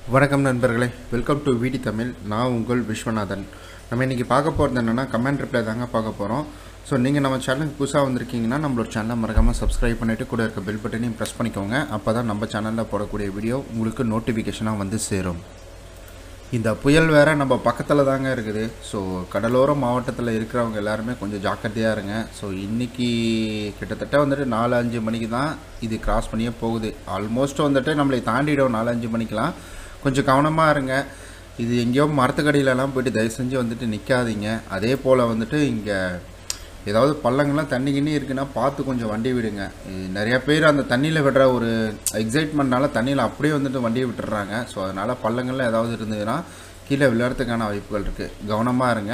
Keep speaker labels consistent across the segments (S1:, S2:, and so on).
S1: வணக்கம் நண்பர்களே welcome to விடி தமிழ் நான் உங்கள் விஸ்வநாதன் நம்ம இன்றைக்கி பார்க்க போகிறது என்னென்னா கமெண்ட் ரிப்ளை தாங்க பார்க்க போகிறோம் ஸோ நீங்கள் நம்ம சேனலுக்கு புதுசாக வந்திருக்கீங்கன்னா நம்மளோட சேனலை மறக்காமல் சப்ஸ்கிரைப் பண்ணிவிட்டு கூட இருக்க பெல் பட்டனையும் ப்ரெஸ் பண்ணிக்கோங்க அப்போ தான் நம்ம சேனலில் போடக்கூடிய வீடியோ உங்களுக்கு நோட்டிஃபிகேஷனாக வந்து சேரும் இந்த புயல் வேற நம்ம பக்கத்தில் தாங்க இருக்குது ஸோ கடலோர மாவட்டத்தில் இருக்கிறவங்க எல்லாருமே கொஞ்சம் ஜாக்கிரதையாக இருங்க ஸோ இன்றைக்கி கிட்டத்தட்ட வந்துட்டு நாலு அஞ்சு மணிக்கு தான் இது கிராஸ் பண்ணியே போகுது ஆல்மோஸ்ட் வந்துட்டு நம்மளை தாண்டிடும் நாலு அஞ்சு மணிக்கெலாம் கொஞ்சம் கவனமாக இருங்க இது எங்கேயோ மரத்துக்கடியிலலாம் போயிட்டு தயவு செஞ்சு வந்துட்டு நிற்காதீங்க அதே போல் வந்துட்டு இங்கே ஏதாவது பள்ளங்கள்லாம் தண்ணி கிண்ணி இருக்குன்னா பார்த்து கொஞ்சம் வண்டி விடுங்க இது நிறைய பேர் அந்த தண்ணியில் விடுற ஒரு எக்ஸைட்மெண்ட்னால தண்ணியில் அப்படியே வந்துட்டு வண்டியை விட்டுறாங்க ஸோ அதனால் பள்ளங்கள்லாம் ஏதாவது இருந்ததுன்னா கீழே விளையாடுறதுக்கான வாய்ப்புகள் இருக்குது கவனமாக இருங்க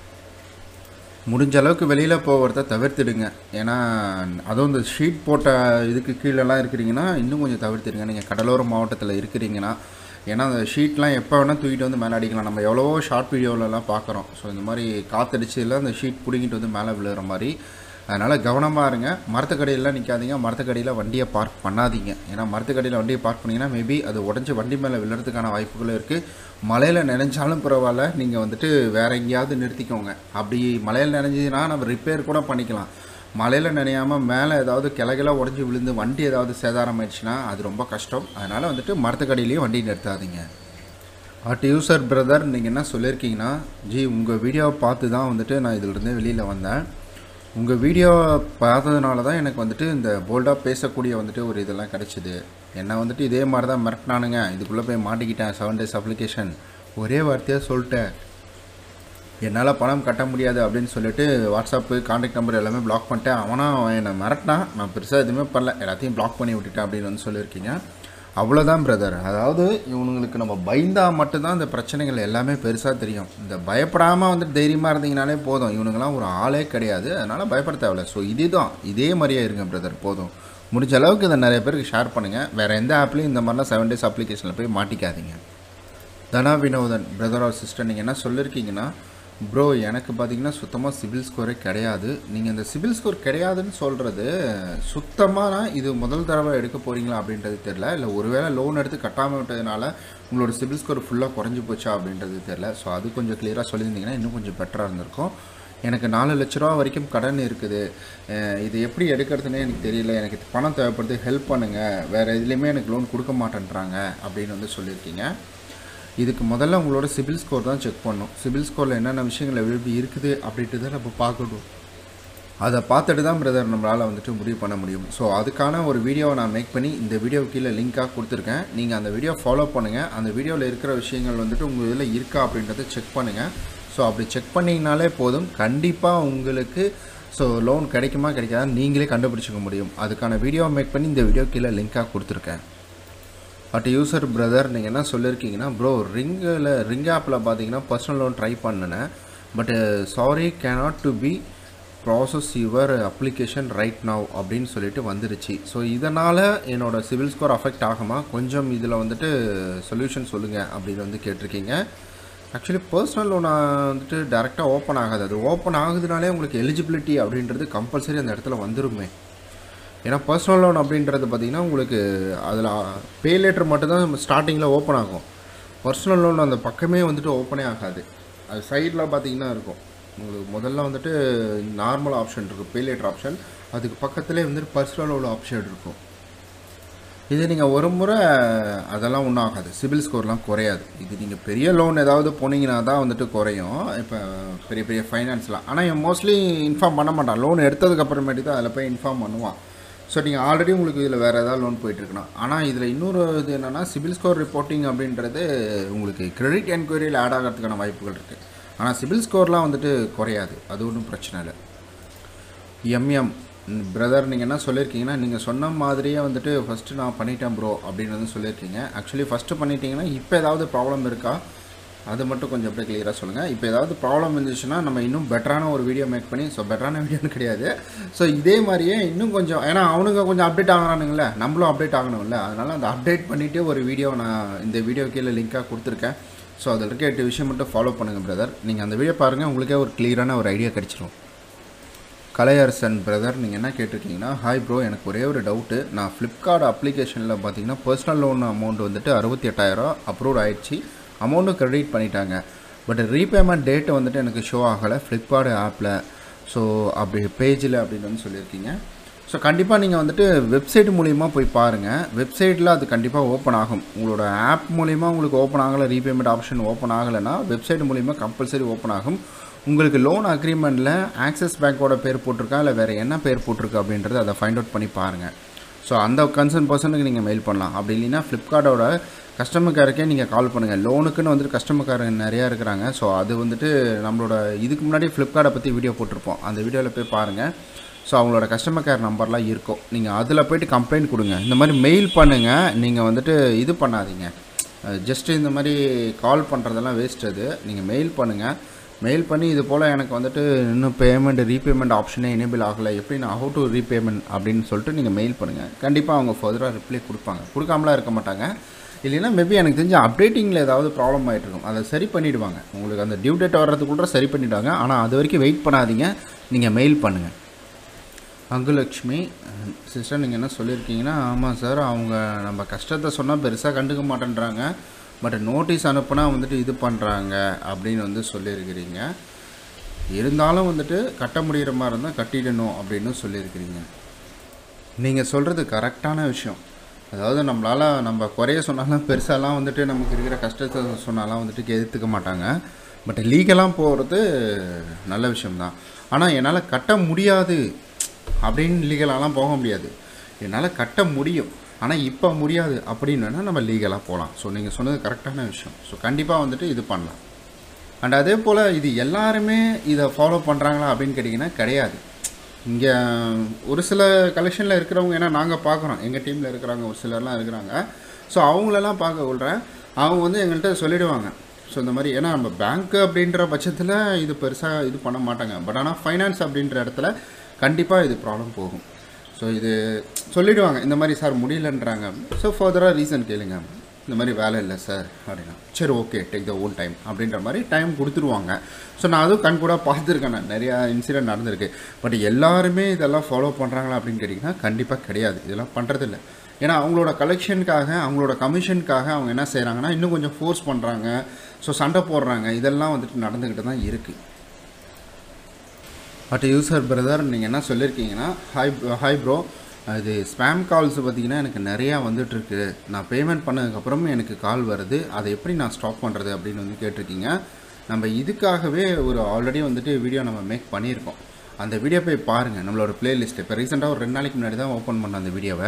S1: முடிஞ்ச அளவுக்கு வெளியில் போகிறத தவிர்த்துடுங்க ஏன்னா அதுவும் இந்த ஷீட் போட்ட இதுக்கு கீழெல்லாம் இருக்கிறீங்கன்னா இன்னும் கொஞ்சம் தவிர்த்துடுங்க நீங்கள் கடலோர மாவட்டத்தில் இருக்கிறீங்கன்னா ஏன்னா அந்த ஷீட்லாம் எப்போ வேணால் தூக்கிட்டு வந்து மேலே அடிக்கலாம் நம்ம எவ்வளவோ ஷார்ட் வீடியோலலாம் பார்க்குறோம் ஸோ இந்த மாதிரி காற்றடிச்சில அந்த ஷீட் பிடிங்கிட்டு வந்து மேலே விழுகிற மாதிரி அதனால் கவனமாக இருங்க மரத்துக்கடியிலாம் நிற்காதீங்க மரத்துக்கடியில் வண்டியை பார்க் பண்ணாதீங்க ஏன்னா மரத்துக்கடியில் வண்டியை பார்க் பண்ணிங்கன்னா மேபி அது உடஞ்சி வண்டி மேலே விழுறதுக்கான வாய்ப்புகளும் இருக்குது மலையில் நினைஞ்சாலும் பரவாயில்ல நீங்கள் வந்துட்டு வேறு எங்கேயாவது நிறுத்திக்கோங்க அப்படி மலையில் நினைஞ்சதுன்னா நம்ம ரிப்பேர் கூட பண்ணிக்கலாம் மலையில் நினையாமல் மேலே ஏதாவது கிளகில உடஞ்சி விழுந்து வண்டி ஏதாவது சேதாரம் ஆயிடுச்சுன்னா அது ரொம்ப கஷ்டம் அதனால் வந்துட்டு மரத்துக்கடியிலையும் வண்டி நிறுத்தாதீங்க அட் யூசர் பிரதர் நீங்கள் என்ன சொல்லியிருக்கீங்கன்னா ஜி உங்கள் வீடியோவை பார்த்து தான் வந்துட்டு நான் இதிலிருந்தே வெளியில் வந்தேன் உங்கள் வீடியோ பார்த்ததுனால தான் எனக்கு வந்துட்டு இந்த போல்டாக பேசக்கூடிய வந்துட்டு ஒரு இதெல்லாம் கிடச்சிது என்னை வந்துட்டு இதே மாதிரி தான் மிரட்டினானுங்க இதுக்குள்ளே போய் மாட்டிக்கிட்டேன் செவன் டேஸ் அப்ளிகேஷன் ஒரே வார்த்தையாக சொல்லிட்டேன் என்னால் பணம் கட்ட முடியாது அப்படின்னு சொல்லிட்டு வாட்ஸ்அப்பு காண்டாக்ட் நம்பர் எல்லாமே பிளாக் பண்ணிட்டேன் அவனா அவன் என்னை மிரட்டினான் நான் பெருசாக எதுவுமே பண்ணல எல்லாத்தையும் பிளாக் பண்ணி விட்டுட்டேன் அப்படின்னு வந்து சொல்லியிருக்கீங்க அவ்வளோதான் பிரதர் அதாவது இவனுங்களுக்கு நம்ம பயந்தா மட்டும்தான் இந்த பிரச்சனைகள் எல்லாமே பெருசாக தெரியும் இந்த பயப்படாமல் வந்துட்டு தைரியமாக இருந்தீங்கனாலே போதும் இவனுங்களாம் ஒரு ஆளே கிடையாது அதனால் பயப்பட தேவையில்ல ஸோ இதுதான் இதே மாதிரியே இருங்க பிரதர் போதும் முடிஞ்ச அளவுக்கு இதை நிறைய பேருக்கு ஷேர் பண்ணுங்கள் வேறு எந்த ஆப்லேயும் இந்த மாதிரிலாம் செவன் டேஸ் அப்ளிகேஷனில் போய் மாட்டிக்காதீங்க Dhana Vinothan brother or sister நீங்கள் என்ன சொல்லியிருக்கீங்கன்னா ப்ரோ எனக்கு பார்த்தீங்கன்னா சுத்தமாக சிபில் ஸ்கோரே கிடையாது நீங்கள் இந்த சிபில் ஸ்கோர் கிடையாதுன்னு சொல்கிறது சுத்தமாக இது முதல் தடவை எடுக்க போகிறீங்களா அப்படின்றது தெரில இல்லை ஒருவேளை லோன் எடுத்து கட்டாமல் விட்டதுனால உங்களோட சிபில் ஸ்கோர் ஃபுல்லாக குறைஞ்சி போச்சா அப்படின்றது தெரில ஸோ அது கொஞ்சம் கிளியராக சொல்லியிருந்தீங்கன்னா இன்னும் கொஞ்சம் பெட்டராக இருந்திருக்கும் எனக்கு நாலு லட்ச ரூபா வரைக்கும் கடன் இருக்குது அஹ் இது எப்படி எடுக்கிறதுனே எனக்கு தெரியல எனக்கு பணம் தேவைப்படுது ஹெல்ப் பண்ணுங்கள் வேறு எதுலேயுமே எனக்கு லோன் கொடுக்க மாட்டேன்றாங்க அப்படின்னு வந்து சொல்லியிருக்கீங்க இதுக்கு முதல்ல உங்களோட சிபில் ஸ்கோர் தான் செக் பண்ணணும் சிபில் ஸ்கோரில் என்னென்ன விஷயங்கள் எப்படி இருக்குது அப்படின்றத நம்ம பார்க்கணும் அதை பார்த்துட்டு தான் பிரதர் நம்மளால் வந்துட்டு முடிவு பண்ண முடியும் ஸோ அதுக்கான ஒரு வீடியோவை நான் மேக் பண்ணி இந்த வீடியோ கீழே லிங்காக கொடுத்துருக்கேன் நீங்கள் அந்த வீடியோ ஃபாலோ பண்ணுங்கள் அந்த வீடியோவில் இருக்கிற விஷயங்கள் வந்துட்டு உங்கள் இதில் இருக்கா அப்படின்றத செக் பண்ணுங்கள் ஸோ அப்படி செக் பண்ணிங்கனாலே போதும் கண்டிப்பாக உங்களுக்கு ஸோ லோன் கிடைக்குமா கிடைக்காதா நீங்களே கண்டுபிடிச்சிக்க முடியும் அதுக்கான வீடியோ மேக் பண்ணி இந்த வீடியோ கீழே லிங்காக கொடுத்துருக்கேன் பட் யூசர் பிரதர் நீங்கள் என்ன சொல்லியிருக்கீங்கன்னா ப்ரோ ரிங்கில் ரிங் ஆப்பில் பார்த்தீங்கன்னா பர்சனல் லோன் ட்ரை பண்ணினேன் but sorry cannot to be process your application right now அப்படின்னு சொல்லிட்டு வந்துருச்சு ஸோ இதனால் என்னோட சிவில் ஸ்கோர் அஃபெக்ட் ஆகுமா கொஞ்சம் இதில் வந்துட்டு சொல்யூஷன் சொல்லுங்கள் அப்படின்னு வந்து கேட்டிருக்கீங்க ஆக்சுவலி பர்சனல் லோன் வந்துட்டு டேரெக்டாக ஓப்பன் ஆகாது அது ஓப்பன் ஆகுதுனாலே உங்களுக்கு எலிஜிபிலிட்டி அப்படின்றது கம்பல்சரி அந்த இடத்துல வந்துருமே ஏன்னா பர்சனல் லோன் அப்படின்றது பார்த்திங்கன்னா உங்களுக்கு அதில் பே லேட்டர் மட்டும்தான் ஸ்டார்டிங்கில் ஓப்பன் ஆகும் பர்சனல் லோன் அந்த பக்கமே வந்துட்டு ஓப்பனே ஆகாது அது சைடில் பார்த்தீங்கன்னா இருக்கும் உங்களுக்கு முதல்ல வந்துட்டு நார்மல் ஆப்ஷன் இருக்கும் பே லேட்டர் ஆப்ஷன் அதுக்கு பக்கத்துலேயே வந்துட்டு பர்சனல் லோன் ஆப்ஷன் இருக்கும் இது நீங்கள் ஒரு முறை அதெல்லாம் ஒன்றும் ஆகாது சிபில் ஸ்கோர்லாம் குறையாது இது நீங்கள் பெரிய லோன் ஏதாவது போனீங்கன்னா தான் வந்துட்டு குறையும் இப்போ பெரிய பெரிய ஃபைனான்ஸ்லாம் ஆனால் மோஸ்ட்லி இன்ஃபார்ம் பண்ண மாட்டான் லோன் எடுத்ததுக்கப்புறமேட்டு தான் அதில் போய் இன்ஃபார்ம் பண்ணுவான் ஸோ நீங்கள் ஆல்ரெடி உங்களுக்கு இதில் வேறு ஏதாவது லோன் போயிட்டுருக்கணும் ஆனால் இதில் இன்னொரு இது என்னென்னா சிபில் ஸ்கோர் ரிப்போர்ட்டிங் அப்படின்றது உங்களுக்கு கிரெடிட் என்கொயரியில் ஆட் ஆகிறதுக்கான வாய்ப்புகள் இருக்குது ஆனால் சிபில் ஸ்கோர்லாம் வந்துட்டு குறையாது அது ஒன்றும் பிரச்சனை இல்லை எம்எம் பிரதர் நீங்கள் என்ன சொல்லியிருக்கீங்கன்னா நீங்கள் சொன்ன மாதிரியே வந்துட்டு ஃபஸ்ட்டு நான் பண்ணிட்டேன் ப்ரோ அப்படின்னு வந்து சொல்லியிருக்கீங்க ஆக்சுவலி ஃபஸ்ட்டு பண்ணிட்டீங்கன்னா இப்போ ஏதாவது ப்ராப்ளம் இருக்கா அது மட்டும் கொஞ்சம் அப்படியே கிளியராக சொல்லுங்கள் இப்போ ஏதாவது ப்ராப்ளம் இருந்துச்சுன்னா நம்ம இன்னும் பெட்டரான ஒரு வீடியோ மேக் பண்ணி ஸோ பெட்டரான வீடியோன்னு கிடையாது ஸோ இதே மாதிரியே இன்னும் கொஞ்சம் ஏன்னா அவனுங்க கொஞ்சம் அப்டேட் ஆகிறானுங்களே நம்மளும் அப்டேட் ஆகணும்ல அதனால் அந்த அப்டேட் பண்ணிவிட்டு ஒரு வீடியோ நான் இந்த வீடியோ கீழே லிங்காக கொடுத்துருக்கேன் ஸோ அதில் இருக்க எட்டு விஷயம் மட்டும் ஃபாலோ பண்ணுங்கள் பிரதர் நீங்கள் அந்த வீடியோ பாருங்கள் உங்களுக்கே ஒரு கிளியரான ஒரு ஐடியா கிடச்சிரும் கலையரசன் பிரதர் நீங்கள் என்ன கேட்டிருக்கீங்கன்னா ஹாய் ப்ரோ எனக்கு ஒரே ஒரு டவுட்டு நான் ஃப்ளிப்கார்ட் அப்ளிகேஷனில் பார்த்தீங்கன்னா பர்சனல் லோன் அமௌண்ட் வந்துட்டு அறுபத்தி எட்டாயிரம் அப்ரூவ் ஆயிடுச்சு அமௌண்ட்டும் கிரெடிட் பண்ணிட்டாங்க பட் ரீபேமெண்ட் டேட்டு வந்துட்டு எனக்கு ஷோ ஆகலை ஃப்ளிப்கார்ட் ஆப்பில் ஸோ அப்படி பேஜில் அப்படின்னு வந்து சொல்லியிருக்கீங்க ஸோ கண்டிப்பாக நீங்கள் வந்துட்டு வெப்சைட் மூலிமா போய் பாருங்கள் வெப்சைட்டில் அது கண்டிப்பாக ஓப்பன் ஆகும் உங்களோட ஆப் மூலிமா உங்களுக்கு ஓப்பன் ஆகலை ரீபேமெண்ட் ஆப்ஷன் ஓப்பன் ஆகலைன்னா வெப்சைட் மூலிமா கம்பல்சரி ஓப்பன் ஆகும் உங்களுக்கு லோன் அக்ரிமெண்ட்டில் ஆக்சிஸ் பேங்க்கோட பேர் போட்டிருக்கா இல்லை வேறு என்ன பேர் போட்டிருக்கு அப்படின்றத அதை ஃபைண்ட் அவுட் பண்ணி பாருங்கள் ஸோ அந்த கன்சர்ன் பர்சனுக்கு நீங்கள் மெயில் பண்ணலாம் அப்படி இல்லைன்னா ஃப்ளிப்கார்ட்டோட கஸ்டமர் கேருக்கே நீங்கள் கால் பண்ணுங்கள் லோனுக்குன்னு வந்துட்டு கஸ்டமர் கேர் நிறையா இருக்கிறாங்க ஸோ அது வந்துட்டு நம்மளோட இதுக்கு முன்னாடி ஃப்ளிப்கார்ட்டை பற்றி வீடியோ போட்டிருப்போம் அந்த வீடியோவில் போய் பாருங்கள் ஸோ அவங்களோட கஸ்டமர் கேர் நம்பர்லாம் இருக்கும் நீங்கள் அதில் போயிட்டு கம்ப்ளைண்ட் கொடுங்க இந்த மாதிரி மெயில் பண்ணுங்கள் நீங்கள் வந்துட்டு இது பண்ணாதீங்க ஜஸ்ட்டு இந்த மாதிரி கால் பண்ணுறதெல்லாம் வேஸ்ட் அது நீங்கள் மெயில் பண்ணுங்கள் மெயில் பண்ணி இது போல் எனக்கு வந்துட்டு இன்னும் பேமெண்ட் ரீபேமெண்ட் ஆப்ஷனே எனேபிள் ஆகலை எப்படி நான் ஹவு டு ரீபேமெண்ட் அப்படின்னு சொல்லிட்டு நீங்கள் மெயில் பண்ணுங்கள் கண்டிப்பாக அவங்க ஃபர்தராக ரிப்ளை கொடுப்பாங்க கொடுக்காமலாம் இருக்க மாட்டாங்க இல்லைன்னா மேபி எனக்கு தெரிஞ்ச அப்டேட்டிங்கில் ஏதாவது ப்ராப்ளம் ஆகிட்டு இருக்கும் அதை சரி பண்ணிவிடுவாங்க உங்களுக்கு அந்த டியூ டேட் வர்றதுக்குள்ள சரி பண்ணிவிடுவாங்க ஆனால் அது வரைக்கும் வெயிட் பண்ணாதீங்க நீங்கள் மெயில் பண்ணுங்கள் அங்குலக்ஷ்மி சிஸ்டர் நீங்கள் என்ன சொல்லியிருக்கீங்கன்னா ஆமாம் சார் அவங்க நம்ம கஷ்டத்தை சொன்னால் பெருசாக கண்டுக்க மாட்டேன்றாங்க பட் நோட்டீஸ் அனுப்புனா வந்துட்டு இது பண்ணுறாங்க அப்படின்னு வந்து சொல்லியிருக்கிறீங்க இருந்தாலும் வந்துட்டு கட்ட முடிகிற மாதிரி இருந்தால் கட்டிடணும் அப்படின்னு சொல்லியிருக்கிறீங்க நீங்கள் சொல்கிறது கரெக்டான விஷயம் அதாவது நம்மளால் நம்ம குறைய சொன்னாலும் பெருசாலாம் வந்துட்டு நமக்கு இருக்கிற கஷ்டத்தை சொன்னாலாம் வந்துட்டு எதிர்த்துக்க மாட்டாங்க பட் லீகலாக போகிறது நல்ல விஷயம்தான் ஆனால் என்னால் கட்ட முடியாது அப்படின்னு லீகலாலாம் போக முடியாது என்னால் கட்ட முடியும் ஆனால் இப்போ முடியாது அப்படின்னு வேணால் நம்ம லீகலாக போகலாம் ஸோ நீங்கள் சொன்னது கரெக்டான விஷயம் ஸோ கண்டிப்பாக வந்துட்டு இது பண்ணலாம் அண்ட் அதே போல் இது எல்லாருமே இதை ஃபாலோ பண்ணுறாங்களா அப்படின்னு கேட்டிங்கன்னா கிடையாது இங்கே ஒரு சில கலெக்ஷனில் இருக்கிறவங்க ஏன்னா நாங்கள் பார்க்குறோம் எங்கள் டீமில் இருக்கிறவங்க ஒரு சிலர்லாம் இருக்கிறாங்க ஸோ அவங்களெல்லாம் பார்க்க விட்றேன் அவங்க வந்து எங்கள்கிட்ட சொல்லிடுவாங்க ஸோ இந்த மாதிரி ஏன்னா நம்ம பேங்க்கு அப்படின்ற பட்சத்தில் இது பெருசாக இது பண்ண மாட்டாங்க பட் ஆனால் ஃபைனான்ஸ் அப்படின்ற இடத்துல கண்டிப்பாக இது ப்ராப்ளம் போகும் ஸோ இது சொல்லிவிடுவாங்க இந்த மாதிரி சார் முடியலன்றாங்க ஸோ ஃபர்தராக ரீசன் கேளுங்க இந்த மாதிரி வேலை இல்லை சார் அப்படின்னா சரி okay take the own time அப்படின்ற மாதிரி டைம் கொடுத்துருவாங்க ஸோ நான் அதுவும் கண் கூட பார்த்துருக்கேன் நான் நிறையா இன்சிடென்ட் நடந்திருக்கு பட் எல்லாருமே இதெல்லாம் ஃபாலோ பண்ணுறாங்களா அப்படின்னு கேட்டிங்கன்னா கண்டிப்பாக கிடையாது இதெல்லாம் பண்ணுறதில்ல ஏன்னா அவங்களோட கலெக்ஷனுக்காக அவங்களோட கமிஷனுக்காக அவங்க என்ன செய்கிறாங்கன்னா இன்னும் கொஞ்சம் ஃபோர்ஸ் பண்ணுறாங்க ஸோ சண்டை போடுறாங்க இதெல்லாம் வந்துட்டு நடந்துக்கிட்டு தான் இருக்குது பட் யூசர் பிரதர் நீங்கள் என்ன சொல்லியிருக்கீங்கன்னா ஹாய் ஹாய் ப்ரோ அது ஸ்பேம் கால்ஸ் பார்த்தீங்கன்னா எனக்கு நிறையா வந்துட்டுருக்கு நான் பேமெண்ட் பண்ணதுக்கப்புறம் எனக்கு கால் வருது அதை எப்படி நான் ஸ்டாப் பண்ணுறது அப்படின்னு வந்து கேட்டிருக்கீங்க நம்ம இதுக்காகவே ஒரு ஆல்ரெடி வந்துட்டு வீடியோ நம்ம மேக் பண்ணியிருக்கோம் அந்த வீடியோ போய் பாருங்கள் நம்மளோட பிளேலிஸ்ட் இப்போ ரீசெண்டாக ஒரு ரெண்டு நாளைக்கு முன்னாடி தான் ஓப்பன் பண்ண அந்த வீடியோவை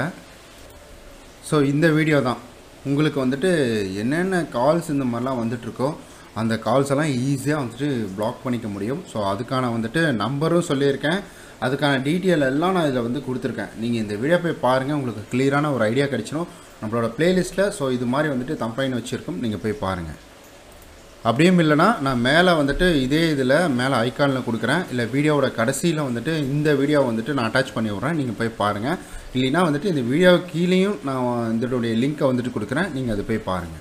S1: ஸோ இந்த வீடியோ தான் உங்களுக்கு வந்துட்டு என்னென்ன கால்ஸ் இந்த மாதிரிலாம் வந்துட்டுருக்கோ அந்த கால்ஸ் எல்லாம் ஈஸியாக வந்துட்டு பிளாக் பண்ணிக்க முடியும் ஸோ அதுக்கான வந்துட்டு நம்பரும் சொல்லியிருக்கேன் அதுக்கான டீட்டெயில் எல்லாம் நான் இதில் வந்து கொடுத்துருக்கேன் நீங்கள் இந்த வீடியோ போய் பாருங்கள் உங்களுக்கு கிளியரான ஒரு ஐடியா கிடைச்சிடும் நம்மளோட பிளேலிஸ்ட்டில் ஸோ இது மாதிரி வந்துட்டு கம்பைன் வச்சுருக்கோம் நீங்கள் போய் பாருங்கள் அப்படியும் இல்லைனா நான் மேலே வந்துட்டு இதே இதில் மேலே ஐக்கானில் கொடுக்குறேன் இல்லை வீடியோவோட கடைசியில் வந்துட்டு இந்த வீடியோ வந்துட்டு நான் அட்டாச் பண்ணி விட்றேன் நீங்கள் போய் பாருங்கள் இல்லைனா வந்துட்டு இந்த வீடியோ கீழேயும் நான் இதோடைய லிங்க்கை வந்துட்டு கொடுக்குறேன் நீங்கள் அதை போய் பாருங்கள்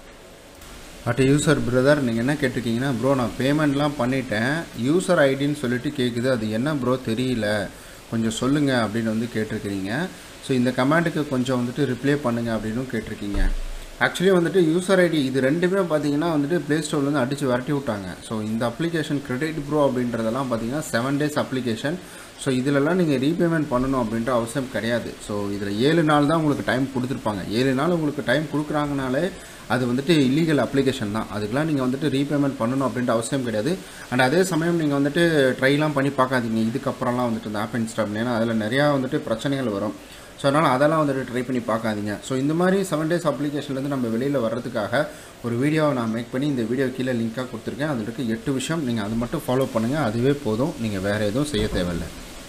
S1: அட் யூசர் பிரதர் நீங்கள் என்ன கேட்டிருக்கீங்கன்னா ப்ரோ நான் பேமெண்ட்லாம் பண்ணிட்டேன் யூசர் ஐடின்னு சொல்லிட்டு கேட்குது அது என்ன ப்ரோ தெரியல கொஞ்சம் சொல்லுங்கள் அப்படின்னு வந்து கேட்டிருக்கிறீங்க ஸோ இந்த கமெண்ட்டுக்கு கொஞ்சம் வந்துட்டு ரிப்ளை பண்ணுங்கள் அப்படின்னும் கேட்டிருக்கீங்க ஆக்சுவலி வந்துட்டு யூசர் ஐடி இது ரெண்டுமே பார்த்தீங்கன்னா வந்துட்டு ப்ளே ஸ்டோர்லேருந்து அடித்து விரட்டி விட்டாங்க ஸோ இந்த அப்ளிகேஷன் கிரெடிட் ப்ரோ அப்படின்றதெல்லாம் பார்த்தீங்கன்னா செவன் டேஸ் அப்ளிகேஷன் ஸோ இதிலலாம் நீங்கள் ரீபேமெண்ட் பண்ணணும் அப்படின்ற அவசியம் கிடையாது ஸோ இதில் ஏழு நாள் தான் உங்களுக்கு டைம் கொடுத்துருப்பாங்க ஏழு நாள் உங்களுக்கு டைம் கொடுக்குறாங்கனாலே அது வந்துட்டு இல்லீகல் அப்ளிகேஷன் தான் அதுக்கெலாம் நீங்கள் வந்துட்டு ரீபேமெண்ட் பண்ணணும் அப்படின்ற அவசியம் கிடையாது அண்ட் அதே சமயம் நீங்கள் வந்துட்டு ட்ரைலாம் பண்ணி பார்க்காதீங்க இதுக்கப்புறம்லாம் வந்துட்டு இந்த ஆப் இன்ஸ்டால் ஏன்னா அதில் நிறையா வந்துட்டு பிரச்சனைகள் வரும் ஸோ அதனால் அதெல்லாம் வந்துட்டு ட்ரை பண்ணி பார்க்காதீங்க ஸோ இந்த மாதிரி செவன் டேஸ் அப்ளிகேஷன்லேருந்து நம்ம வெளியில் வர்றதுக்காக ஒரு வீடியோவை நான் மேக் பண்ணி இந்த வீடியோ கீழே லிங்காக கொடுத்துருக்கேன் அதில் இருக்க எட்டு விஷயம் நீங்கள் அது மட்டும் ஃபாலோ பண்ணுங்கள் அதுவே போதும் நீங்கள் வேறு எதுவும் செய்ய தேவையில்லை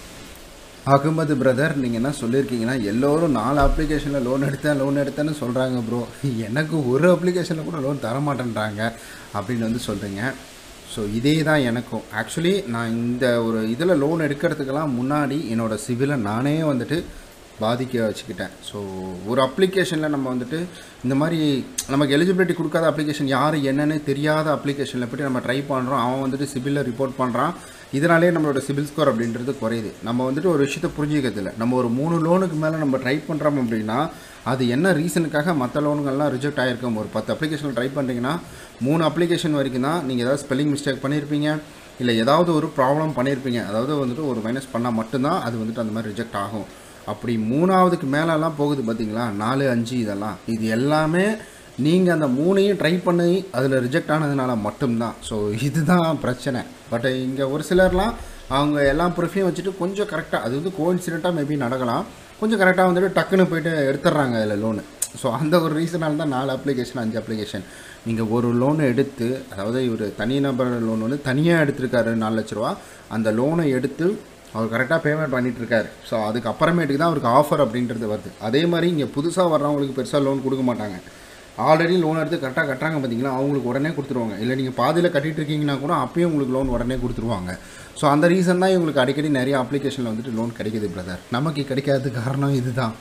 S1: அகமது பிரதர் நீங்கள் என்ன சொல்லியிருக்கீங்கன்னா எல்லோரும் நாலு அப்ளிகேஷனில் லோன் எடுத்தேன் லோன் எடுத்தேன்னு சொல்கிறாங்க ப்ரோ எனக்கு ஒரு அப்ளிகேஷனில் கூட லோன் தர மாட்டேன்றாங்க அப்படின்னு வந்து சொல்கிறீங்க ஸோ இதே தான் எனக்கும் ஆக்சுவலி நான் இந்த ஒரு இதில் லோன் எடுக்கிறதுக்கெல்லாம் முன்னாடி என்னோடய சிவிலை நானே வந்துட்டு பாதிக்க வச்சுக்கிட்டேன் ஸோ ஒரு அப்ளிகேஷனில் நம்ம வந்துட்டு இந்த மாதிரி நமக்கு எலிஜிபிலிட்டி கொடுக்காத அப்ளிகேஷன் யார் என்னன்னு தெரியாத அப்ளிகேஷனில் போய்ட்டு நம்ம ட்ரை பண்ணுறோம் அவன் வந்துட்டு சிபிலில் ரிப்போர்ட் பண்ணுறான் இதனாலே நம்மளோட சிபில் ஸ்கோர் அப்படின்றது குறையுது நம்ம வந்துட்டு ஒரு விஷயத்தை புரிஞ்சிக்கிறதில்ல நம்ம ஒரு மூணு லோனுக்கு மேலே நம்ம ட்ரை பண்ணுறோம் அப்படின்னா அது என்ன ரீசனுக்காக மற்ற லோனுங்கள்லாம் ரிஜெக்ட் ஆகிருக்கும் ஒரு பத்து அப்ளிகேஷன் ட்ரை பண்ணுறீங்கன்னா மூணு அப்ளிகேஷன் வரைக்கும் தான் நீங்கள் ஏதாவது ஸ்பெல்லிங் மிஸ்டேக் பண்ணியிருப்பீங்க இல்லை ஏதாவது ஒரு ப்ராப்ளம் பண்ணியிருப்பீங்க அதாவது வந்துட்டு ஒரு மைனஸ் பண்ணால் மட்டும்தான் அது வந்துட்டு அந்த மாதிரி ரிஜெக்ட் ஆகும் அப்படி மூணாவதுக்கு மேலெல்லாம் போகுது பார்த்தீங்களா நாலு அஞ்சு இதெல்லாம் இது எல்லாமே நீங்கள் அந்த மூணையும் ட்ரை பண்ணி அதில் ரிஜெக்ட் ஆனதுனால மட்டும்தான் ஸோ இதுதான் பிரச்சனை பட் இங்கே ஒரு சிலர்லாம் அவங்க எல்லா ப்ரூஃபையும் வச்சுட்டு கொஞ்சம் கரெக்டாக அது வந்து கோஇன்சிடெண்ட்டாக மேபி நடக்கலாம் கொஞ்சம் கரெக்டாக வந்துட்டு டக்குன்னு போயிட்டு எடுத்துடுறாங்க அதில் லோனு ஸோ அந்த ஒரு ரீசனால் தான் நாலு அப்ளிகேஷன் அஞ்சு அப்ளிகேஷன் நீங்கள் ஒரு லோனை எடுத்து அதாவது இவர் தனிநபர் லோன் வந்து தனியாக எடுத்திருக்காரு நாலு லட்ச ரூபா அந்த லோனை எடுத்து அவர் கரெக்டாக பேமெண்ட் பண்ணிட்டு இருக்காரு ஸோ அதுக்கு அப்புறமேட்டுக்கு தான் அவருக்கு ஆஃபர் அப்படின்றது வருது அதே மாதிரி இங்கே புதுசாக வர்றவங்களுக்கு பெருசாக லோன் கொடுக்க மாட்டாங்க ஆல்ரெடி லோன் எடுத்து கரெக்டாக கட்டுறாங்க பார்த்தீங்களா அவங்களுக்கு உடனே கொடுத்துருவாங்க இல்லை நீங்கள் பாதியில் கட்டிட்டு இருக்கீங்கன்னா கூட அப்பயும் உங்களுக்கு லோன் உடனே கொடுத்துருவாங்க ஸோ அந்த ரீசன் தான் இவங்களுக்கு அடிக்கடி நிறைய அப்ளிகேஷனில் வந்துட்டு லோன் கிடைக்குது பிரதர் நமக்கு கிடைக்காதது காரணம் இதுதான்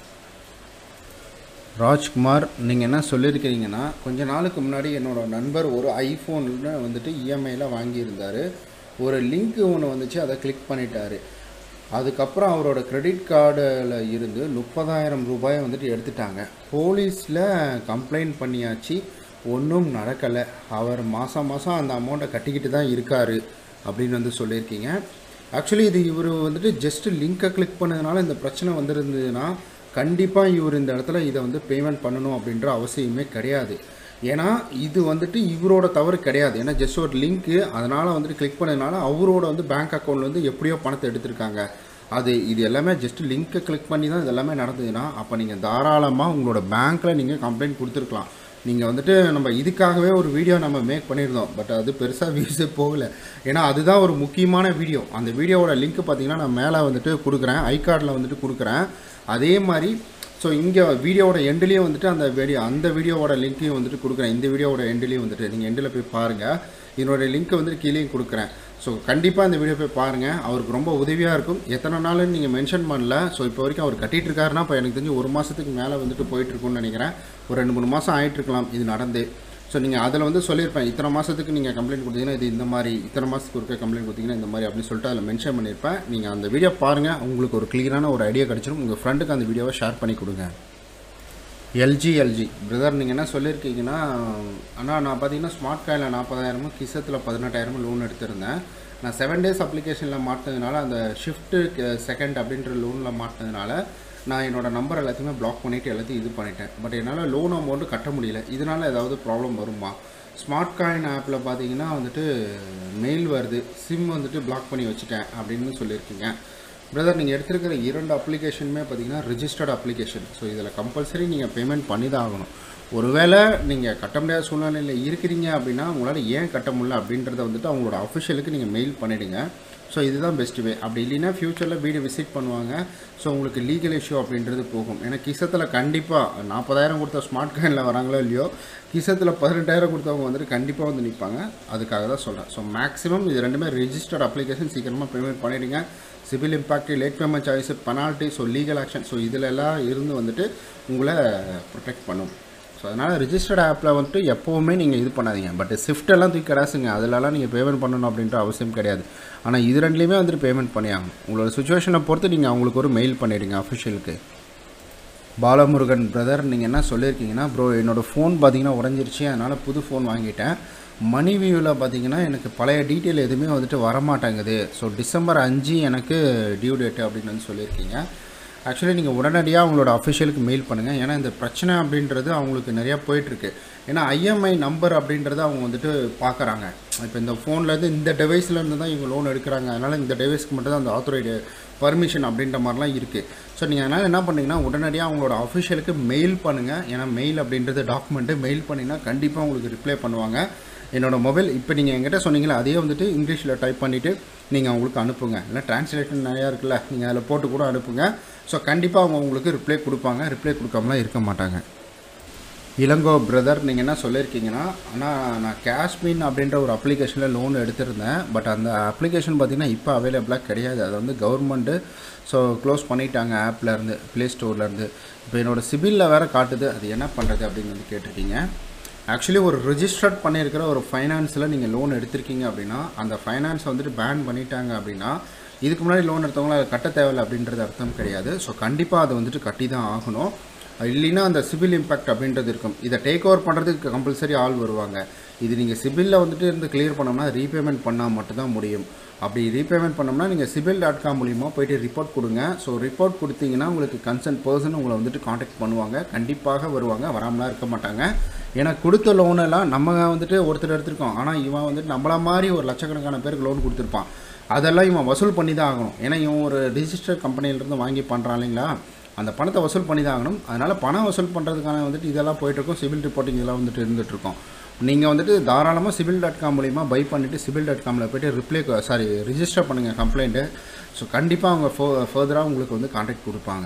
S1: ராஜ்குமார் நீங்கள் என்ன சொல்லியிருக்கிறீங்கன்னா கொஞ்ச நாளுக்கு முன்னாடி என்னோட நண்பர் ஒரு ஐஃபோனில் வந்துட்டு இஎம்ஐயில் வாங்கியிருந்தார் ஒரு லிங்க் ஒன்று வந்துச்சு அதை கிளிக் பண்ணிட்டாரு அதுக்கப்புறம் அவரோட கிரெடிட் கார்டில் இருந்து முப்பதாயிரம் ரூபாயை வந்துட்டு எடுத்துட்டாங்க போலீஸில் கம்ப்ளைண்ட் பண்ணியாச்சு ஒன்றும் நடக்கலை அவர் மாதம் மாதம் அந்த அமௌண்ட்டை கட்டிக்கிட்டு தான் இருக்கார் அப்படின்னு வந்து சொல்லியிருக்கீங்க ஆக்சுவலி இது இவர் வந்துட்டு ஜஸ்ட் லிங்க்கை கிளிக் பண்ணதுனால இந்த பிரச்சனை வந்திருந்ததுன்னா கண்டிப்பாக இவர் இந்த இடத்துல இதை வந்து பேமெண்ட் பண்ணணும் அப்படின்ற அவசியமே கிடையாது ஏன்னா இது வந்துட்டு இவரோட தவறு கிடையாது ஏன்னா ஜஸ்ட் ஒரு லிங்க்கு அதனால் வந்துட்டு கிளிக் பண்ணதுனால அவரோட வந்து பேங்க் அக்கௌண்ட்ல வந்து எப்படியோ பணத்தை எடுத்திருக்காங்க அது இது எல்லாமே ஜஸ்ட் லிங்க்கை கிளிக் பண்ணி தான் இது எல்லாமே நடந்ததுன்னா அப்போ நீங்கள் தாராளமாக உங்களோட பேங்க்கில் நீங்கள் கம்ப்ளைண்ட் கொடுத்துருக்கலாம் நீங்கள் வந்துட்டு நம்ம இதுக்காகவே ஒரு வீடியோ நம்ம மேக் பண்ணியிருந்தோம் பட் அது பெருசாக வியூஸே போகல ஏன்னா அதுதான் ஒரு முக்கியமான வீடியோ அந்த வீடியோவோட லிங்க் பார்த்தீங்கன்னா நான் மேலே வந்துட்டு கொடுக்குறேன் ஐ கார்டில் வந்துட்டு கொடுக்குறேன் அதே மாதிரி ஸோ இங்கே வீடியோவோட எண்ட்லேயும் வந்துட்டு அந்த வீடியோ அந்த வீடியோவோட லிங்க்கையும் வந்துட்டு கொடுக்குறேன் இந்த வீடியோவோட எண்ட்லேயும் வந்துட்டு நீங்கள் எண்டில் போய் பாருங்கள் இதனோட லிங்க்கை வந்துட்டு கீழேயும் கொடுக்குறேன் ஸோ கண்டிப்பாக இந்த வீடியோ போய் பாருங்கள் அவருக்கு ரொம்ப உதவியாக இருக்கும் எத்தனை நாள்னு நீங்கள் மென்ஷன் பண்ணல ஸோ இப்போ வரைக்கும் அவர் கட்டிட்டு இருக்காருன்னா இப்போ எனக்கு தெரிஞ்சு ஒரு மாதத்துக்கு மேலே வந்துட்டு போயிட்டுருக்குன்னு நினைக்கிறேன் ஒரு ரெண்டு மூணு மாதம் ஆயிட்டுருக்கலாம் இது நடந்து ஸோ நீங்கள் அதில் வந்து சொல்லியிருப்பேன் இத்தனை மாதத்துக்கு நீங்கள் கம்ப்ளைண்ட் கொடுத்தீங்கன்னா இது இந்த மாதிரி இத்தனை மாதத்துக்கு ஒருக்க கம்ப்ளைண்ட் கொடுத்தீங்கன்னா இந்த மாதிரி அப்படின்னு சொல்லிட்டு அதில் மென்ஷன் பண்ணியிருப்பேன் நீங்கள் அந்த வீடியோ பாருங்கள் உங்களுக்கு ஒரு கிளியரான ஒரு ஐடியா கிடச்சிடும் உங்கள் ஃப்ரெண்டுக்கு அந்த வீடியோவை ஷேர் பண்ணி கொடுங்க எல்ஜி எல்ஜி பிரதர் நீங்கள் என்ன சொல்லியிருக்கீங்கன்னா அண்ணா நான் பார்த்தீங்கன்னா ஸ்மார்ட் காயில் நாற்பதாயிரமும் கிசத்தில் பதினெட்டாயிரமும் லோன் எடுத்திருந்தேன் நான் செவன் டேஸ் அப்ளிகேஷனில் மாட்டினதுனால அந்த ஷிஃப்ட்டு செகண்ட் அப்படின்ற லோனில் மாட்டினதுனால நான் என்னோடய நம்பர் எல்லாத்தையுமே பிளாக் பண்ணிவிட்டு எல்லாத்தையும் இது பண்ணிட்டேன் பட் என்னால் லோன் அமௌண்ட்டு கட்ட முடியல இதனால் ஏதாவது ப்ராப்ளம் வருமா ஸ்மார்ட் காயின் ஆப்பில் பார்த்தீங்கன்னா வந்துட்டு மெயில் வருது சிம் வந்துட்டு பிளாக் பண்ணி வச்சுட்டேன் அப்படின்னு சொல்லியிருக்கீங்க பிரதர் நீங்கள் எடுத்திருக்கிற இரண்டு அப்ளிகேஷனுமே பார்த்தீங்கன்னா ரிஜிஸ்டர்ட் அப்ளிகேஷன் ஸோ இதில் கம்பல்சரி நீங்கள் பேமெண்ட் பண்ணி தான் ஆகணும் ஒருவேளை நீங்கள் கட்ட முடியாத சூழ்நிலையில் இருக்கிறீங்க அப்படின்னா உங்களால் ஏன் கட்ட முடியல அப்படின்றத வந்துட்டு அவங்களோட அஃபிஷியலுக்கு நீங்கள் மெயில் பண்ணிவிடுங்க ஸோ இதுதான் பெஸ்ட் வே அப்படி இல்லைன்னா ஃப்யூச்சரில் வீடு விசிட் பண்ணுவாங்க ஸோ உங்களுக்கு லீகல் இஷ்யூ அப்படின்றது போகும் ஏன்னா கிசத்தில் கண்டிப்பாக நாற்பதாயிரம் கொடுத்த ஸ்மார்ட் கார்டில் வராங்களோ இல்லையோ கிசத்தில் பதினெட்டாயிரம் கொடுத்தவங்க வந்துட்டு கண்டிப்பாக வந்து நிற்பாங்க அதுக்காக தான் சொல்கிறேன் ஸோ மேக்ஸிமம் இது ரெண்டுமே ரிஜிஸ்டர்ட் அப்ளிகேஷன் சீக்கிரமாக பேமெண்ட் பண்ணிவிடுங்க civil impact late payment choice penalty so legal action so இதில் எல்லாம் இருந்து வந்துட்டு உங்களை ப்ரொடெக்ட் பண்ணும் ஸோ அதனால் ரிஜிஸ்டர்ட் ஆப்பில் வந்துட்டு எப்போவுமே நீங்கள் இது பண்ணாதீங்க பட் ஷிஃப்ட் எல்லாம் தூக்கி கிடாசுங்க அதிலலாம் நீங்கள் பேமெண்ட் பண்ணணும் அப்படின்ற அவசியம் கிடையாது ஆனால் இது ரெண்டுலேயுமே வந்துட்டு பேமெண்ட் பண்ணி ஆகணும் உங்களோட சுச்சுவேஷனை பொறுத்து நீங்கள் அவங்களுக்கு ஒரு மெயில் பண்ணிடுங்க அஃபிஷியலுக்கு பாலமுருகன் பிரதர் நீங்கள் என்ன சொல்லியிருக்கீங்கன்னா ப்ரோ என்னோடய ஃபோன் பார்த்தீங்கன்னா உடஞ்சிருச்சு அதனால் புது ஃபோன் வாங்கிட்டேன் மணி வியூவில் பார்த்தீங்கன்னா எனக்கு பழைய டீட்டெயில் எதுவுமே வந்துட்டு வரமாட்டேங்குது ஸோ டிசம்பர் அஞ்சு எனக்கு டியூ டேட்டு அப்படின்னு வந்து சொல்லியிருக்கீங்க ஆக்சுவலி நீங்கள் உடனடியாக அவங்களோட அஃபிஷியலுக்கு மெயில் பண்ணுங்கள் ஏன்னா இந்த பிரச்சனை அப்படின்றது அவங்களுக்கு நிறையா போயிட்டுருக்கு ஏன்னா ஐஎம்ஐ நம்பர் அப்படின்றத அவங்க வந்துட்டு பார்க்குறாங்க இப்போ இந்த ஃபோன்லேருந்து இந்த டிவைஸ்லேருந்து தான் இவங்க லோன் எடுக்கிறாங்க அதனால் இந்த டிவைஸ்க்கு மட்டும் தான் அந்த ஆத்தரைடு பர்மிஷன் அப்படின்ற மாதிரிலாம் இருக்குது ஸோ நீங்கள் அதனால் என்ன பண்ணீங்கன்னா உடனடியாக அவங்களோட அஃபிஷியலுக்கு மெயில் பண்ணுங்கள் ஏன்னா மெயில் அப்படின்றது டாக்குமெண்ட்டு மெயில் பண்ணிங்கன்னா கண்டிப்பாக உங்களுக்கு ரிப்ளை பண்ணுவாங்க என்னோடய மொபைல் இப்போ நீங்கள் என்கிட்ட சொன்னீங்களா அதே வந்துட்டு இங்கிலீஷில் டைப் பண்ணிவிட்டு நீங்கள் அவங்களுக்கு அனுப்புங்க இல்லை டிரான்ஸ்லேஷன் நிறையா இருக்குல்ல நீங்கள் அதில் போட்டு கூட அனுப்புங்க ஸோ கண்டிப்பாக அவங்க உங்களுக்கு ரிப்ளை கொடுப்பாங்க ரிப்ளை கொடுக்காமலாம் இருக்க மாட்டாங்க இளங்கோ பிரதர் நீங்கள் என்ன சொல்லியிருக்கீங்கன்னா ஆனால் நான் கேஷ்மின் அப்படின்ற ஒரு அப்ளிகேஷனில் லோன் எடுத்திருந்தேன் பட் அந்த அப்ளிகேஷன் பார்த்தீங்கன்னா இப்போ அவைலபிளாக கிடையாது அது வந்து கவர்மெண்ட்டு ஸோ க்ளோஸ் பண்ணிட்டாங்க ஆப்லேருந்து ப்ளே ஸ்டோர்லேருந்து இப்போ என்னோடய சிபிலில் வேறு காட்டுது அது என்ன பண்ணுறது அப்படின்னு வந்து கேட்டிருக்கீங்க ஆக்சுவலி ஒரு ரிஜிஸ்டர்ட் பண்ணியிருக்கிற ஒரு ஃபைனான்ஸில் நீங்கள் லோன் எடுத்திருக்கீங்க அப்படின்னா அந்த ஃபைனான்ஸை வந்துட்டு பேன் பண்ணிட்டாங்க அப்படின்னா இதுக்கு முன்னாடி லோன் எடுத்தவங்கள அதை கட்ட தேவையில்லை அப்படின்றது அர்த்தம் கிடையாது ஸோ கண்டிப்பாக அதை வந்துட்டு கட்டி தான் ஆகணும் இல்லைன்னா அந்த சிபில் இம்பேக்ட் அப்படின்றது இருக்கும் இதை டேக் ஓவர் பண்ணுறதுக்கு கம்பல்சரி ஆள் வருவாங்க இது நீங்கள் சிபிலில் வந்துட்டு இருந்து கிளியர் பண்ணோம்னா ரீபேமெண்ட் பண்ணால் மட்டும்தான் முடியும் அப்படி ரீபேமெண்ட் பண்ணோம்னா நீங்கள் சிபில் டாட் காம் மூலிமா போயிட்டு ரிப்போர்ட் கொடுங்க ஸோ ரிப்போர்ட் கொடுத்தீங்கன்னா உங்களுக்கு கன்சர்ன் பர்சன் உங்களை வந்துட்டு காண்டாக்ட் பண்ணுவாங்க கண்டிப்பாக வருவாங்க வராமலாம் இருக்க மாட்டாங்க ஏன்னா கொடுத்த லோனெல்லாம் நம்ம வந்துட்டு ஒருத்தர் எடுத்திருக்கோம் ஆனால் இவன் வந்துட்டு நம்மள மாதிரி ஒரு லட்சக்கணக்கான பேருக்கு லோன் கொடுத்துருப்பான் அதெல்லாம் இவன் வசூல் பண்ணி தான் ஆகணும் ஏன்னா இவன் ஒரு ரிஜிஸ்டர் கம்பெனியிலேருந்து வாங்கி பண்ணுறான் இல்லைங்களா அந்த பணத்தை வசூல் பண்ணி தான் ஆகணும் அதனால் பணம் வசூல் பண்ணுறதுக்கான வந்துட்டு இதெல்லாம் போயிட்டுருக்கும் சிவில் ரிப்போர்ட்டிங் இதெல்லாம் வந்துட்டு இருந்துகிட்ருக்கோம் நீங்கள் வந்துட்டு தாராளமாக சிவில் டாட் காம் மூலிமா பை பண்ணிவிட்டு சிவில் டாட் காமில் போய்ட்டு ரிப்ளை சாரி ரிஜிஸ்டர் பண்ணுங்கள் கம்ப்ளைண்ட்டு ஸோ கண்டிப்பாக அவங்க ஃபோ ஃபர்தராக உங்களுக்கு வந்து கான்டாக்ட் கொடுப்பாங்க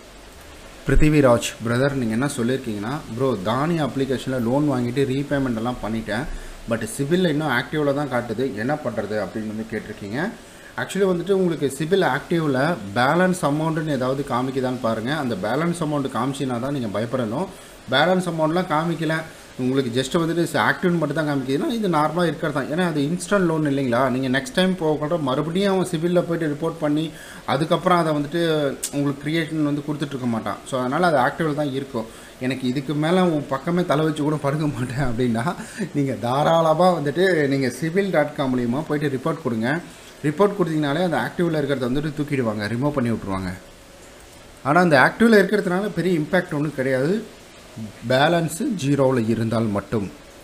S1: பிருத்திவிராஜ் பிரதர் நீங்கள் என்ன சொல்லியிருக்கீங்கன்னா ப்ரோ தானி அப்ளிகேஷனில் லோன் வாங்கிட்டு ரீபேமெண்ட் எல்லாம் பண்ணிட்டேன் பட் சிபிலில் இன்னும் ஆக்டிவில் தான் காட்டுது என்ன பண்ணுறது அப்படின்னு வந்து கேட்டிருக்கீங்க ஆக்சுவலி வந்துட்டு உங்களுக்கு சிபில் ஆக்டிவில் பேலன்ஸ் அமௌண்ட்டுன்னு ஏதாவது காமிக்குதான்னு பாருங்கள் அந்த பேலன்ஸ் அமௌண்ட் காமிச்சினா தான் நீங்கள் பயப்படணும் பேலன்ஸ் அமௌண்ட்லாம் காமிக்கல உங்களுக்கு ஜஸ்ட் வந்துட்டு ஆக்டிவ்னு மட்டும் தான் காமிக்குதுன்னா இது நார்மலாக இருக்கிறது தான் ஏன்னா அது இன்ஸ்டன்ட் லோன் இல்லைங்களா நீங்கள் நெக்ஸ்ட் டைம் போகிற மறுபடியும் அவன் சிவிலில் போய்ட்டு ரிப்போர்ட் பண்ணி அதுக்கப்புறம் அதை வந்துட்டு உங்களுக்கு க்ரியேஷன் வந்து கொடுத்துட்ருக்க மாட்டான் ஸோ அதனால் அது ஆக்டிவில் தான் இருக்கும் எனக்கு இதுக்கு மேலே உன் பக்கமே தலை வச்சு கூட படுக்க மாட்டேன் அப்படின்னா நீங்கள் தாராளமாக வந்துட்டு நீங்கள் சிவில் டாட் காம் மூலியமாக போயிட்டு ரிப்போர்ட் கொடுங்க ரிப்போர்ட் கொடுத்தீங்கனாலே அந்த ஆக்டிவில் இருக்கிறத வந்துட்டு தூக்கிடுவாங்க ரிமூவ் பண்ணி விட்ருவாங்க ஆனால் அந்த ஆக்டிவில் இருக்கிறதுனால பெரிய இம்பேக்ட் ஒன்றும் கிடையாது பேலன்ஸு ஜீரோவில் இருந்தால் மட்டும்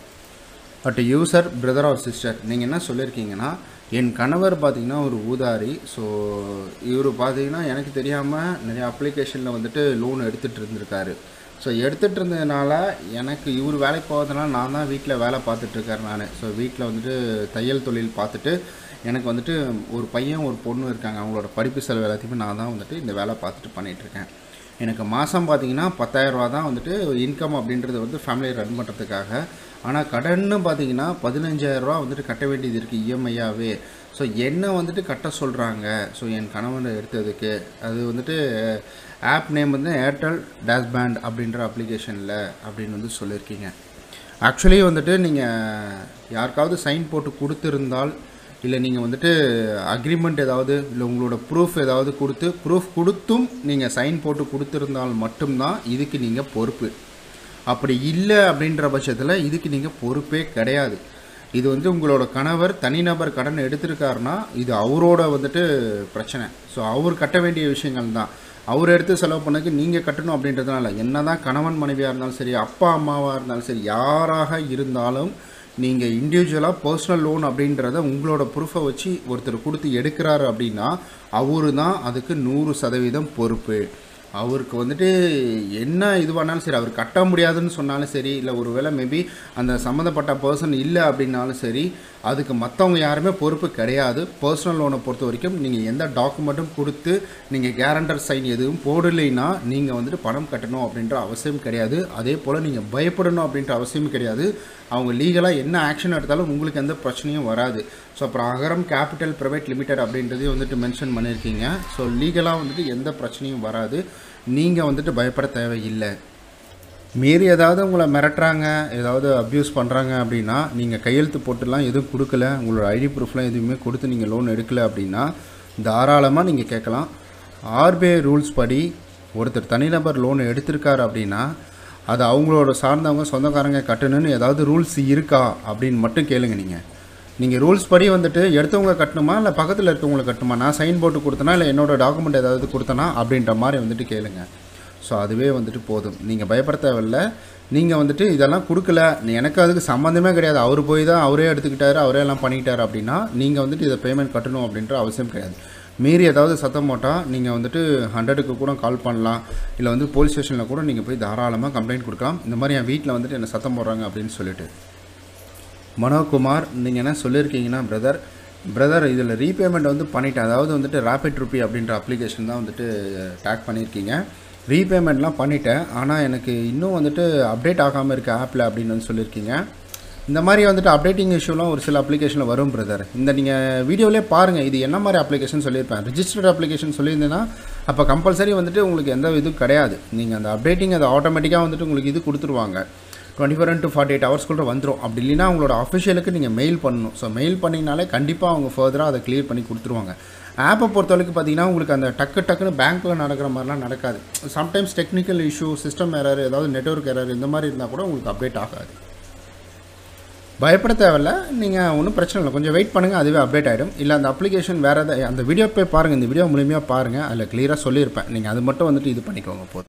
S1: but user brother or sister நீங்கள் என்ன சொல்லியிருக்கீங்கன்னா என் கணவர் பார்த்தீங்கன்னா ஒரு ஊதாரி ஸோ இவர் பார்த்தீங்கன்னா எனக்கு தெரியாமல் நிறைய அப்ளிகேஷனில் வந்துட்டு லோன் எடுத்துகிட்டு இருந்திருக்காரு ஸோ எடுத்துகிட்டு இருந்ததுனால எனக்கு இவர் வேலைக்கு போகிறதுனால நான் தான் வீட்டில் வேலை பார்த்துட்ருக்காரு நான் ஸோ வீட்டில் வந்துட்டு தையல் தொழில் பார்த்துட்டு எனக்கு வந்துட்டு ஒரு பையன் ஒரு பொண்ணு இருக்காங்க அவங்களோட படிப்பு செலவு எல்லாத்தையுமே நான் தான் வந்துட்டு இந்த வேலை பார்த்துட்டு பண்ணிகிட்ருக்கேன் எனக்கு மாதம் பார்த்தீங்கன்னா பத்தாயிரரூவா தான் வந்துட்டு இன்கம் அப்படின்றது வந்து ஃபேமிலியை ரன் பண்ணுறதுக்காக ஆனால் கடன்னு பார்த்தீங்கன்னா பதினஞ்சாயிரரூவா வந்துட்டு கட்ட வேண்டியது இருக்குது இஎம்ஐயாகவே ஸோ என்ன வந்துட்டு கட்ட சொல்கிறாங்க ஸோ என் கணவன் எடுத்ததுக்கு அது வந்துட்டு ஆப் நேம் வந்து ஏர்டெல் டேஷ்பேண்ட் அப்படின்ற அப்ளிகேஷனில் அப்படின்னு வந்து சொல்லியிருக்கீங்க ஆக்சுவலி வந்துட்டு நீங்கள் யாருக்காவது சைன் போட்டு கொடுத்துருந்தால் இல்லை நீங்கள் வந்துட்டு அக்ரிமெண்ட் ஏதாவது இல்லை உங்களோட ப்ரூஃப் ஏதாவது கொடுத்து ப்ரூஃப் கொடுத்தும் நீங்கள் சைன் போட்டு கொடுத்துருந்தால் மட்டும்தான் இதுக்கு நீங்கள் பொறுப்பு அப்படி இல்லை அப்படின்ற பட்சத்தில் இதுக்கு நீங்கள் பொறுப்பே கிடையாது இது வந்து உங்களோட கணவர் தனிநபர் கடன் எடுத்திருக்காருன்னா இது அவரோட வந்துட்டு பிரச்சனை ஸோ அவர் கட்ட வேண்டிய விஷயங்கள் தான் அவர் எடுத்து செலவு பண்ணதுக்கு நீங்கள் கட்டணும் அப்படின்றதுனால என்ன தான் கணவன் மனைவியாக இருந்தாலும் சரி அப்பா அம்மாவாக இருந்தாலும் சரி யாராக இருந்தாலும் நீங்கள் இண்டிவிஜுவலாக பர்சனல் லோன் அப்படின்றத உங்களோட ப்ரூஃபை வச்சு ஒருத்தர் கொடுத்து எடுக்கிறாரு அப்படின்னா அவரு தான் அதுக்கு நூறு சதவீதம் பொறுப்பு அவருக்கு வந்துட்டு என்ன இதுவானாலும் சரி அவர் கட்ட முடியாதுன்னு சொன்னாலும் சரி இல்லை ஒருவேளை மேபி அந்த சம்மந்தப்பட்ட பர்சன் இல்லை அப்படின்னாலும் சரி அதுக்கு மற்றவங்க யாருமே பொறுப்பு கிடையாது பர்சனல் லோனை பொறுத்த வரைக்கும் நீங்கள் எந்த டாக்குமெண்ட்டும் கொடுத்து நீங்கள் கேரண்டர் சைன் எதுவும் போடலைன்னா நீங்கள் வந்துட்டு பணம் கட்டணும் அப்படின்ற அவசியம் கிடையாது அதே போல் நீங்கள் பயப்படணும் அப்படின்ற அவசியம் கிடையாது அவங்க லீகலாக என்ன ஆக்ஷன் எடுத்தாலும் உங்களுக்கு எந்த பிரச்சனையும் வராது ஸோ அப்புறம் அகரம் கேபிட்டல் ப்ரைவேட் லிமிடெட் அப்படின்றதையும் வந்துட்டு மென்ஷன் பண்ணியிருக்கீங்க ஸோ லீகலாக வந்துட்டு எந்த பிரச்சனையும் வராது நீங்கள் வந்துட்டு பயப்பட தேவையில்லை மீறி ஏதாவது உங்களை மிரட்டுறாங்க ஏதாவது அப்யூஸ் பண்ணுறாங்க அப்படின்னா நீங்கள் கையெழுத்து போட்டுலாம் எதுவும் கொடுக்கல உங்களோட ஐடி ப்ரூஃப்லாம் எதுவுமே கொடுத்து நீங்கள் லோன் எடுக்கல அப்படின்னா தாராளமாக நீங்கள் கேட்கலாம் ஆர்பிஐ ரூல்ஸ் படி ஒருத்தர் தனிநபர் லோன் எடுத்திருக்காரு அப்படின்னா அது அவங்களோட சார்ந்தவங்க சொந்தக்காரங்க கட்டணும்னு ஏதாவது ரூல்ஸ் இருக்கா அப்படின்னு மட்டும் கேளுங்க நீங்கள் நீங்கள் ரூல்ஸ் படி வந்துட்டு எடுத்தவங்க கட்டணுமா இல்லை பக்கத்தில் இருக்கவங்களை கட்டணுமா நான் சைன் போட்டு கொடுத்தனா இல்லை என்னோட டாக்குமெண்ட் ஏதாவது கொடுத்தனா அப்படின்ற மாதிரி வந்துட்டு கேளுங்க ஸோ அதுவே வந்துட்டு போதும் நீங்கள் பயப்பட தேவையில்ல நீங்கள் வந்துட்டு இதெல்லாம் கொடுக்கல எனக்கு அதுக்கு சம்மந்தமே கிடையாது அவர் போய் தான் அவரே எடுத்துக்கிட்டாரு அவரே எல்லாம் பண்ணிக்கிட்டாரு அப்படின்னா நீங்கள் வந்துட்டு இதை பேமெண்ட் கட்டணும் அப்படின்ற அவசியம் கிடையாது மீறி ஏதாவது சத்தம் போட்டால் நீங்கள் வந்துட்டு ஹண்ட்ரடுக்கு கூட கால் பண்ணலாம் இல்லை வந்து போலீஸ் ஸ்டேஷனில் கூட நீங்கள் போய் தாராளமாக கம்ப்ளைண்ட் கொடுக்கலாம் இந்த மாதிரி என் வீட்டில் வந்துட்டு என்ன சத்தம் போடுறாங்க அப்படின்னு சொல்லிட்டு மனோகுமார் நீங்கள் என்ன சொல்லியிருக்கீங்கன்னா பிரதர் பிரதர் இதில் ரீபேமெண்ட் வந்து பண்ணிட்டேன் அதாவது வந்துட்டு ரேபிட் ருப்பி அப்படின்ற அப்ளிகேஷன் தான் வந்துட்டு டேக் பண்ணியிருக்கீங்க ரீபேமெண்ட்லாம் பண்ணிட்டேன் ஆனால் எனக்கு இன்னும் வந்துட்டு அப்டேட் ஆகாமல் இருக்க ஆப்பில் அப்படின்னு வந்து சொல்லியிருக்கீங்க இந்த மாதிரி வந்துட்டு அப்டேட்டிங் இஷ்யூலாம் ஒரு சில அப்ளிகேஷனில் வரும் பிரதர் இந்த நீங்கள் வீடியோவிலே பாருங்கள் இது என்ன மாதிரி அப்ளிகேஷன் சொல்லியிருப்பேன் ரிஜிஸ்டர்ட் அப்ளிகேஷன் சொல்லியிருந்தேன்னா அப்போ கம்பல்சரி வந்துட்டு உங்களுக்கு எந்த இதுவும் கிடையாது நீங்கள் அந்த அப்டேட்டிங் அது ஆட்டோமேட்டிக்காக வந்துட்டு உங்களுக்கு இது கொடுத்துருவாங்க twenty four to forty eight ஹவர்ஸ்க்குள்ளே வந்துடும் அப்படி இல்லைன்னா உங்களோட அஃபிஷியலுக்கு நீங்கள் மெயில் பண்ணணும் ஸோ மெயில் பண்ணிங்கனாலே கண்டிப்பாக அவங்க ஃபர்தராக அதை க்ளியர் பண்ணி கொடுத்துருவாங்க ஆப்பை பொறுத்தவரைக்கும் பார்த்தீங்கன்னா உங்களுக்கு அந்த டக்கு டக்குன்னு பேங்க்கில் நடக்கிற மாதிரிலாம் நடக்காது sometimes technical issue system error ஏதாவது நெட்ஒர்க் எரர் இந்த மாதிரி இருந்தால் கூட உங்களுக்கு அப்டேட் ஆகாது பயப்பட தேவையில்ல நீங்கள் ஒன்றும் பிரச்சனை இல்லை கொஞ்சம் வெயிட் பண்ணுங்கள் அதுவே அப்டேட் ஆகிடும் இல்லை அந்த அப்ளிகேஷன் வேறு எதாவது அந்த வீடியோ போய் பாருங்கள் இந்த வீடியோ மூலியமாக பாருங்கள் அதில் கிளியராக சொல்லியிருப்பேன் நீங்கள் அது மட்டும் வந்துட்டு இது பண்ணிக்கோங்க போதும்